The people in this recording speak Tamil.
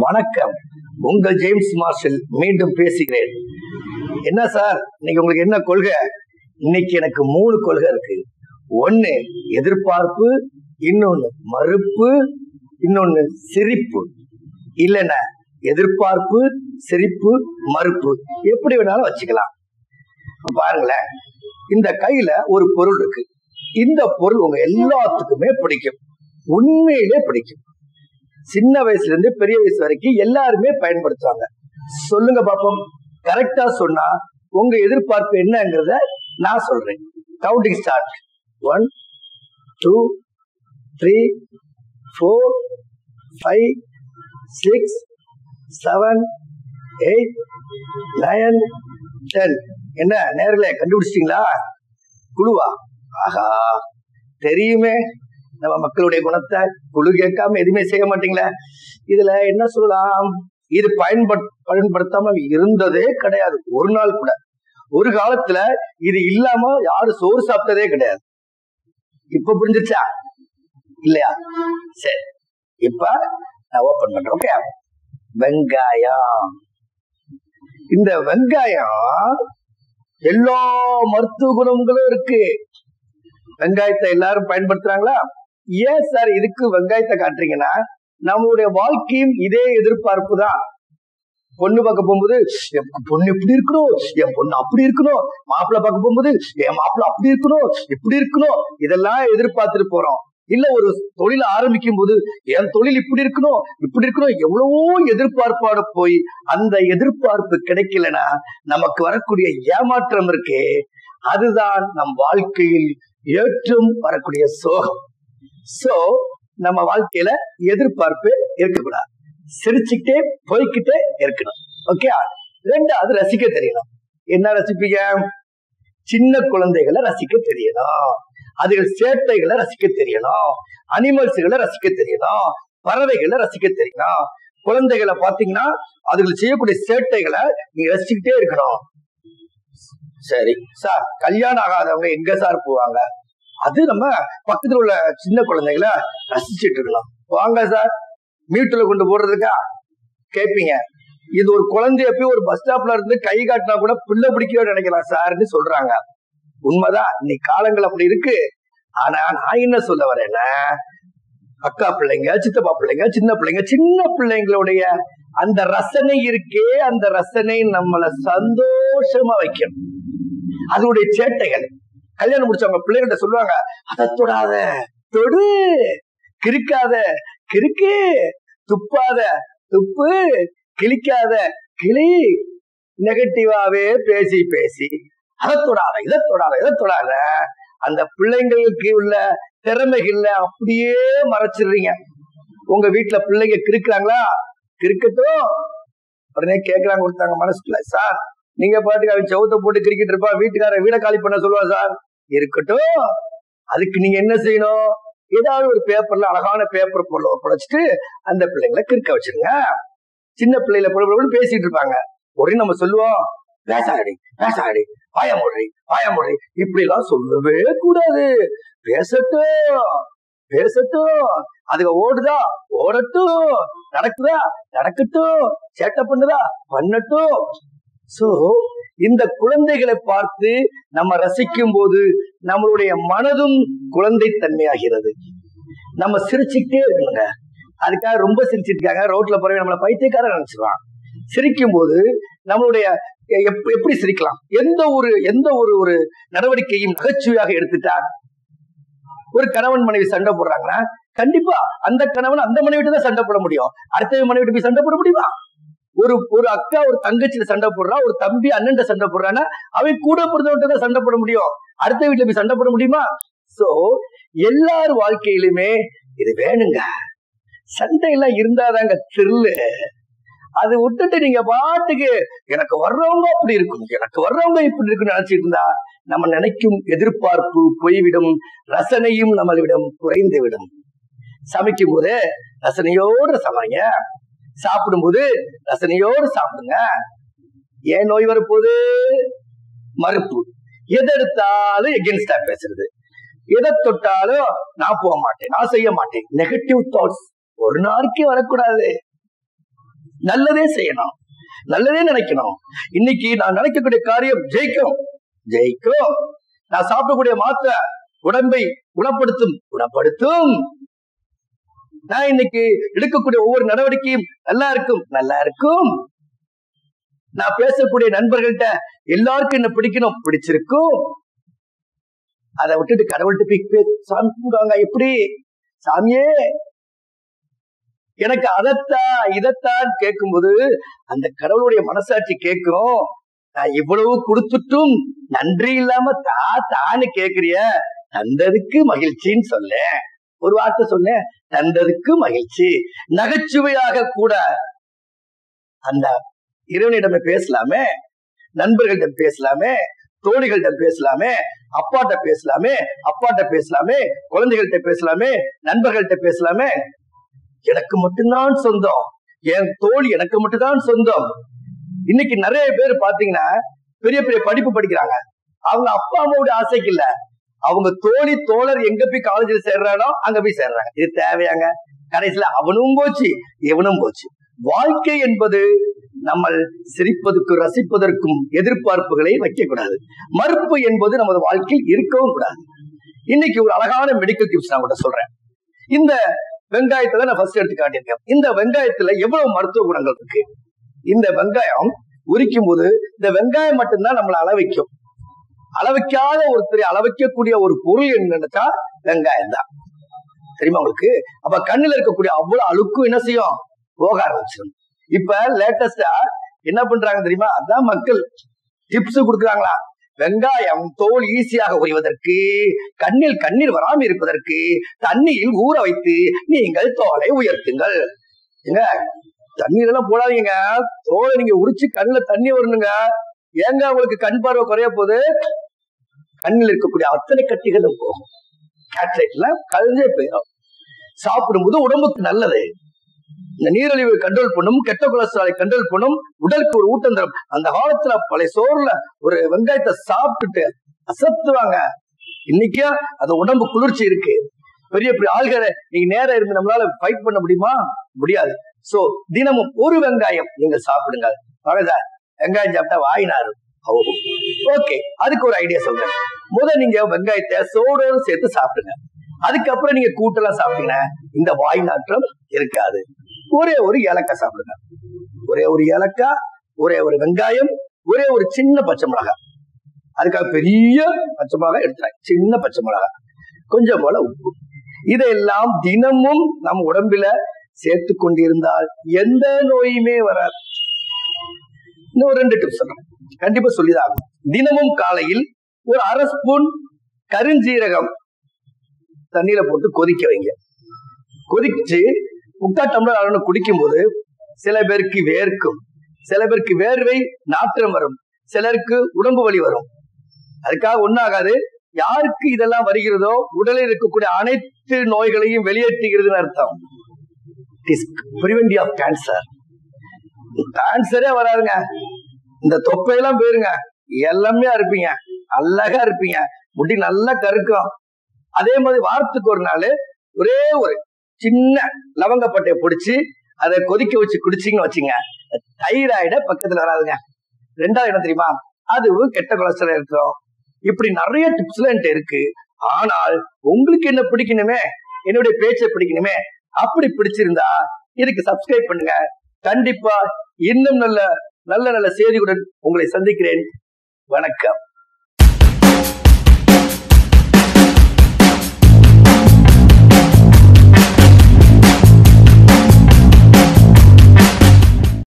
வணக்கம் உங்கள் ஜேம்ஸ் மார்ஷல் மீண்டும் பேசுகிறேன் என்ன சார் இன்னைக்கு உங்களுக்கு என்ன கொள்கை இன்னைக்கு எனக்கு மூணு கொள்கை இருக்கு ஒண்ணு எதிர்பார்ப்பு இன்னொன்னு மறுப்பு இன்னொன்னு சிரிப்பு இல்லைன்னா எதிர்பார்ப்பு சிரிப்பு மறுப்பு எப்படி வேணாலும் வச்சுக்கலாம் இப்ப பாருங்களேன் இந்த கையில ஒரு பொருள் இருக்கு இந்த பொருள் உங்க எல்லாத்துக்குமே பிடிக்கும் உண்மையிலே பிடிக்கும் சின்ன வயசுல இருந்து பெரிய வயசு வரைக்கும் எல்லாருமே பயன்படுத்துவாங்க சொல்லுங்க பாப்போம் கரெக்டா சொன்னா உங்க எதிர்பார்ப்பு என்னங்கிறத நான் சொல்றேன் counting start one two three four five six seven eight nine ten என்ன நேர்களே கண்டுபிடிச்சிட்டீங்களா குழுவா ஆஹா தெரியுமே நம்ம மக்களுடைய குணத்தை குழு கேட்காம எதுவுமே செய்ய மாட்டீங்களே இதுல என்ன சொல்லலாம் இது பயன்பட் பயன்படுத்தாம இருந்ததே கிடையாது ஒரு நாள் கூட ஒரு காலத்துல இது இல்லாம யாரும் சோறு சாப்பிட்டதே கிடையாது இப்ப புரிஞ்சிருச்சா இல்லையா சரி இப்ப நான் ஓபன் பண்றேன் ஓகே வெங்காயம் இந்த வெங்காயம் எல்லா மருத்துவ குணங்களும் இருக்கு வெங்காயத்தை எல்லாரும் பயன்படுத்துறாங்களா ஏன் சார் இதுக்கு வெங்காயத்தை காட்டுறீங்கன்னா நம்மளுடைய வாழ்க்கையும் இதே எதிர்பார்ப்பு தான் பொண்ணு பார்க்க போகும்போது என் பொண்ணு இப்படி இருக்கணும் என் பொண்ணு அப்படி இருக்கணும் மாப்பிள்ளை பார்க்க போகும்போது என் மாப்பிள்ளை அப்படி இருக்கணும் இப்படி இருக்கணும் இதெல்லாம் எதிர்பார்த்துட்டு போறோம் இல்ல ஒரு தொழில் ஆரம்பிக்கும் போது என் தொழில் இப்படி இருக்கணும் இப்படி இருக்கணும் எவ்வளவோ எதிர்பார்ப்பாடு போய் அந்த எதிர்பார்ப்பு கிடைக்கலனா நமக்கு வரக்கூடிய ஏமாற்றம் இருக்கே அதுதான் நம் வாழ்க்கையில் ஏற்றும் வரக்கூடிய சோகம் சோ நம்ம வாழ்க்கையில எதிர்பார்ப்பு இருக்கக்கூடாது சிரிச்சுக்கிட்டே போய்கிட்டே இருக்கணும் ஓகே ரெண்டாவது ரசிக்க தெரியணும் என்ன ரசிப்பீங்க சின்ன குழந்தைகளை ரசிக்க தெரியணும் அதுகள் சேட்டைகளை ரசிக்க தெரியணும் அனிமல்ஸ்களை ரசிக்க தெரியணும் பறவைகளை ரசிக்க தெரியணும் குழந்தைகளை பாத்தீங்கன்னா அதுகள் செய்யக்கூடிய சேட்டைகளை நீங்க ரசிச்சுக்கிட்டே இருக்கணும் சரி சார் கல்யாணம் ஆகாதவங்க எங்க சார் போவாங்க அது நம்ம பக்கத்துல உள்ள சின்ன குழந்தைகளை ரசிச்சுட்டு இருக்கணும் வாங்க சார் மீட்டுல கொண்டு போடுறதுக்கா கேட்பீங்க இது ஒரு குழந்தைய போய் ஒரு பஸ் ஸ்டாப்ல இருந்து கை காட்டினா கூட பிள்ளை பிடிக்கவே நினைக்கலாம் சார்னு சொல்றாங்க உண்மைதான் இன்னைக்கு காலங்கள் அப்படி இருக்கு ஆனா நான் என்ன சொல்ல வரேன்னா அக்கா பிள்ளைங்க சித்தப்பா பிள்ளைங்க சின்ன பிள்ளைங்க சின்ன பிள்ளைங்களுடைய அந்த ரசனை இருக்கே அந்த ரசனை நம்மளை சந்தோஷமா வைக்கும் அதனுடைய சேட்டைகள் கல்யாணம் முடிச்சவங்க பிள்ளைகிட்ட சொல்லுவாங்க அதை தொடாத தொடு கிறுக்காத கிறுக்கு துப்பாத துப்பு கிழிக்காத கிளி நெகட்டிவாவே பேசி பேசி அதை தொடாத இதை தொடாத இதை தொடாத அந்த பிள்ளைங்களுக்கு உள்ள திறமைகள்ல அப்படியே மறைச்சிடுறீங்க உங்க வீட்டுல பிள்ளைங்க கிறுக்குறாங்களா கிறுக்கட்டும் உடனே கேக்குறாங்க கொடுத்தாங்க மனசுக்குள்ள சார் நீங்க பாட்டுக்கு அவன் செவத்த போட்டு கிரிக்கெட் இருப்பா வீட்டுக்கார வீட காலி பண்ண சொல்லுவா சார் இருக்கட்டும் அதுக்கு நீங்க என்ன செய்யணும் ஏதாவது ஒரு பேப்பர்ல அழகான பேப்பர் போல புடைச்சிட்டு அந்த பிள்ளைங்களை கிறுக்க வச்சிருங்க சின்ன பிள்ளைல பொழுது பேசிட்டு இருப்பாங்க உடனே நம்ம சொல்லுவோம் பேசாடி பேசாடி பாய முடி பாய முடி இப்படி எல்லாம் சொல்லவே கூடாது பேசட்டும் பேசட்டும் அதுக ஓடுதா ஓடட்டும் நடக்குதா நடக்கட்டும் சேட்டை பண்ணுதா பண்ணட்டும் சோ இந்த குழந்தைகளை பார்த்து நம்ம ரசிக்கும் போது நம்மளுடைய மனதும் குழந்தை தன்மையாகிறது நம்ம சிரிச்சுக்கிட்டே இருக்கணுங்க அதுக்காக ரொம்ப சிரிச்சிட்டு இருக்காங்க ரோட்ல போறவங்க நம்மள பைத்தியக்காரன் நினைச்சிருவான் சிரிக்கும் போது நம்மளுடைய எப்- எப்படி சிரிக்கலாம் எந்த ஒரு எந்த ஒரு ஒரு நடவடிக்கையும் நகைச்சுவையாக எடுத்துட்டா ஒரு கணவன் மனைவி சண்டை போடுறாங்கன்னா கண்டிப்பா அந்த கணவன் அந்த மனைவி தான் சண்டை போட முடியும் அடுத்த மனைவி போய் சண்டை போட முடியுமா ஒரு ஒரு அக்கா ஒரு தங்கச்சியில சண்டை போடுறா ஒரு தம்பி அண்ணன் சண்டை போடுறான்னா அவன் கூட பிறந்தவன்ட்ட தான் சண்டை போட முடியும் அடுத்த வீட்டுல போய் சண்டை போட முடியுமா சோ எல்லார் வாழ்க்கையிலுமே இது வேணுங்க சண்டை எல்லாம் இருந்தாதாங்க த்ரில்லு அது விட்டுட்டு நீங்க பாட்டுக்கு எனக்கு வர்றவங்க அப்படி இருக்கும் எனக்கு வர்றவங்க இப்படி இருக்குன்னு நினைச்சிட்டு இருந்தா நம்ம நினைக்கும் எதிர்பார்ப்பு போய்விடும் ரசனையும் நம்மளிடம் குறைந்து விடும் சமைக்கும் போது ரசனையோடு சமைங்க சாப்பிடும்போது ரசனையோடு சாப்பிடுங்க ஏன் நோய் வரப்போகுது மறுப்பு எதை எடுத்தாலும் எகென்ஸ்டா பேசுறது எதை தொட்டாலும் நான் போக மாட்டேன் நான் செய்ய மாட்டேன் நெகட்டிவ் தாட்ஸ் ஒரு நாளைக்கு வரக்கூடாது நல்லதே செய்யணும் நல்லதே நினைக்கணும் இன்னைக்கு நான் நினைக்கக்கூடிய காரியம் ஜெயிக்கும் ஜெயிக்கும் நான் சாப்பிடக்கூடிய மாத்திரை உடம்பை குணப்படுத்தும் குணப்படுத்தும் நான் இன்னைக்கு எடுக்கக்கூடிய ஒவ்வொரு நடவடிக்கையும் நல்லா இருக்கும் நல்லா இருக்கும் நான் பேசக்கூடிய நண்பர்கள்ட்ட எல்லாருக்கும் என்ன பிடிக்கணும் பிடிச்சிருக்கும் அதை விட்டுட்டு கடவுள்கிட்ட போய் பே- சாமி கும்பிடுவாங்க எப்படி சாமியே எனக்கு அதத்தான் இதத்தான் கேட்கும்போது அந்த கடவுளுடைய மனசாட்சி கேட்கும் நான் இவ்வளவு கொடுத்துட்டும் நன்றி இல்லாம தா தான்னு கேக்குறிய தந்ததுக்கு மகிழ்ச்சின்னு சொல்ல ஒரு வார்த்தை சொன்னேன் தந்ததுக்கு மகிழ்ச்சி நகைச்சுவையாக கூட அந்த இறைவனிடமே பேசலாமே நண்பர்கள்ட்ட பேசலாமே தோழிகள்கிட்ட பேசலாமே அப்பாட்ட பேசலாமே அப்பாட்ட பேசலாமே குழந்தைகள்கிட்ட பேசலாமே நண்பர்கள்ட்ட பேசலாமே எனக்கு மட்டும்தான் சொந்தம் என் தோழி எனக்கு மட்டும்தான் சொந்தம் இன்னைக்கு நிறைய பேர் பாத்தீங்கன்னா பெரிய பெரிய படிப்பு படிக்கிறாங்க அவங்க அப்பா அம்மாவுடைய ஆசைக்கு இல்ல அவங்க தோழி தோழர் எங்க போய் காலேஜில் சேர்றானோ அங்க போய் சேர்றாங்க இது தேவையாங்க கடைசியில அவனும் போச்சு இவனும் போச்சு வாழ்க்கை என்பது நம்ம சிரிப்பதற்கும் ரசிப்பதற்கும் எதிர்பார்ப்புகளை வைக்கக்கூடாது மறுப்பு என்பது நமது வாழ்க்கையில் இருக்கவும் கூடாது இன்னைக்கு ஒரு அழகான மெடிக்கல் டிப்ஸ் நான் கூட சொல்றேன் இந்த வெங்காயத்தை தான் நான் ஃபர்ஸ்ட் எடுத்து காட்டியிருக்கேன் இந்த வெங்காயத்துல எவ்வளவு மருத்துவ குணங்கள் இருக்கு இந்த வெங்காயம் உரிக்கும் போது இந்த வெங்காயம் மட்டும்தான் நம்மளை அளவைக்கும் அளவைக்காத ஒருத்தரை அளவைக்கக்கூடிய ஒரு பொருள் என்னன்னா வெங்காயம் தான் தெரியுமா உங்களுக்கு அப்ப கண்ணுல இருக்கக்கூடிய அவ்வளவு அழுக்கும் என்ன செய்யும் போக ஆரம்பிச்சிடும் இப்ப லேட்டஸ்டா என்ன பண்றாங்க தெரியுமா அதான் மக்கள் டிப்ஸ் கொடுக்குறாங்களா வெங்காயம் தோல் ஈஸியாக உரிவதற்கு கண்ணில் கண்ணீர் வராமல் இருப்பதற்கு தண்ணியில் ஊற வைத்து நீங்கள் தோலை உயர்த்துங்கள் ஏங்க தண்ணீர் எல்லாம் போடாதீங்க தோலை நீங்க உரிச்சு கண்ணுல தண்ணி வரணுங்க ஏங்க உங்களுக்கு கண் பார்வை குறைய போகுது கண்ணில் இருக்கக்கூடிய அத்தனை கட்டிகளும் போகும் கேட்ரைட்ல கழிஞ்சே போயிடும் சாப்பிடும்போது உடம்புக்கு நல்லது இந்த நீரிழிவு கண்ட்ரோல் பண்ணும் கெட்ட கொலஸ்ட்ராலை கண்ட்ரோல் பண்ணும் உடலுக்கு ஒரு ஊட்டம் தரும் அந்த காலத்துல பழைய சோறுல ஒரு வெங்காயத்தை சாப்பிட்டுட்டு அசத்துவாங்க இன்னைக்கு அது உடம்பு குளிர்ச்சி இருக்கு பெரிய பெரிய ஆள்களை நீங்க நேரம் இருந்து நம்மளால ஃபைட் பண்ண முடியுமா முடியாது சோ தினமும் ஒரு வெங்காயம் நீங்க சாப்பிடுங்க மகதா வெங்காயம் சாப்பிட்டா வாயினாரு ஓகே அதுக்கு ஒரு ஐடியா சொல்றேன் முத நீங்க வெங்காயத்தை சோடோடு சேர்த்து சாப்பிடுங்க அதுக்கப்புறம் நீங்க கூட்டெல்லாம் சாப்பிட்டீங்கன்னா இந்த வாய் நாற்றம் இருக்காது ஒரே ஒரு ஏலக்காய் சாப்பிடுங்க ஒரே ஒரு ஏலக்காய் ஒரே ஒரு வெங்காயம் ஒரே ஒரு சின்ன பச்சை மிளகாய் அதுக்காக பெரிய பச்சை மிளகாய் எடுத்துறாங்க சின்ன பச்சை மிளகாய் கொஞ்சம் போல உப்பு இதெல்லாம் தினமும் நம் உடம்பில சேர்த்து கொண்டிருந்தால் எந்த நோயுமே வராது இன்னும் ஒரு ரெண்டு டிப்ஸ் சொல்றேன் கண்டிப்பா சொல்லிதான் ஆகணும். தினமும் காலையில் ஒரு அரை ஸ்பூன் கருஞ்சீரகம் தண்ணீரை போட்டு கொதிக்க வைங்க கொதிச்சு முக்கா டம்ளர் அளவு குடிக்கும் போது சில பேருக்கு வேர்க்கும் சில பேருக்கு வேர்வை நாற்றம் வரும் சிலருக்கு உடம்பு வலி வரும் அதுக்காக ஒண்ணாகாது யாருக்கு இதெல்லாம் வருகிறதோ உடலில் இருக்கக்கூடிய அனைத்து நோய்களையும் வெளியேற்றுகிறதுன்னு அர்த்தம் பிரிவென்டி ஆஃப் கேன்சர் கேன்சரே வராதுங்க இந்த தொப்பையெல்லாம் போயிருங்க எல்லாமே இருப்பீங்க அழகா இருப்பீங்க முடி நல்லா கருக்கும் அதே மாதிரி வாரத்துக்கு ஒரு நாள் ஒரே ஒரு சின்ன லவங்கப்பட்டையை பிடிச்சி அதை கொதிக்க வச்சு குடிச்சிங்கன்னு வச்சுங்க தைராய்ட பக்கத்துல வராதுங்க ரெண்டாவது என்ன தெரியுமா அதுவும் கெட்ட கொலஸ்ட்ரால் இருக்கும் இப்படி நிறைய டிப்ஸ்ல என்கிட்ட இருக்கு ஆனால் உங்களுக்கு என்ன பிடிக்கணுமே என்னுடைய பேச்சை பிடிக்கணுமே அப்படி பிடிச்சிருந்தா இதுக்கு சப்ஸ்கிரைப் பண்ணுங்க கண்டிப்பா இன்னும் நல்ல நல்ல நல்ல செய்தியுடன் உங்களை சந்திக்கிறேன் வணக்கம்